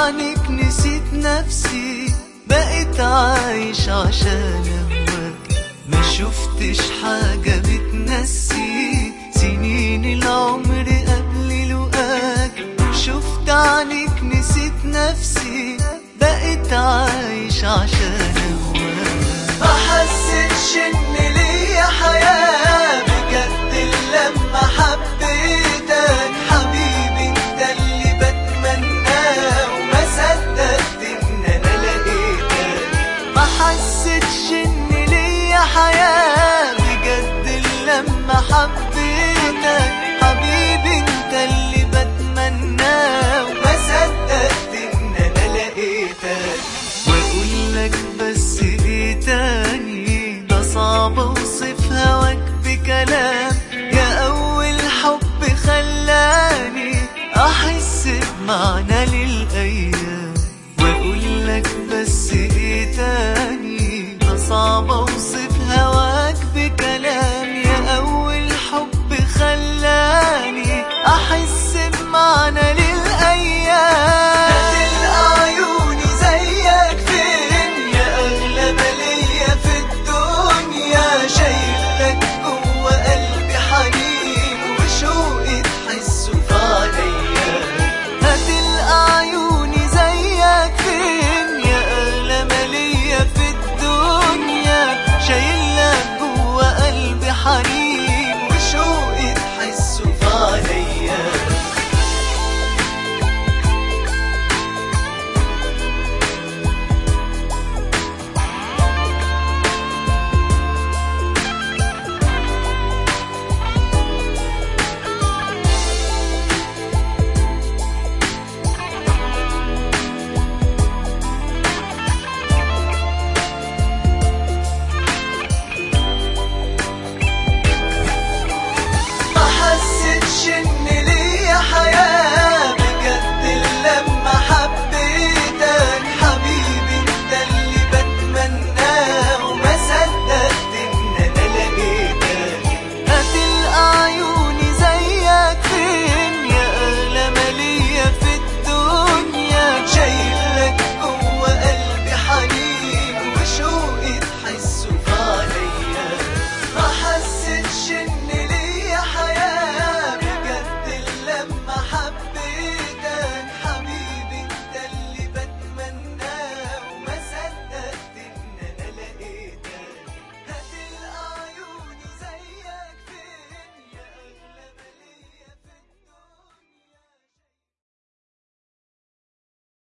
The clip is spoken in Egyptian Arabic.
عنك نسيت نفسي بقيت عايش عشان أهواك ما شفتش حاجة بتنسي سنين العمر قبل لقاك شفت عنك نسيت نفسي بقيت عايش عشان أهواك ما حسيتش إن ليا حياة بجد لما حبيتك حبيبي انت اللي بتمناه وما صدقت ان انا لقيتك ما حسيتش ان ليا حياة بجد لما حبيتك حبيبي انت اللي بتمناه وما صدقت ان انا لقيتك واقول لك بس ايه تاني ده صعب اوصف هواك بكلام يا اول حب خلاني احس بمعنى للايام واقول لك بس ايه تاني ده صعب اوصف هواك بكلام يا اول حب خلاني احس بمعنى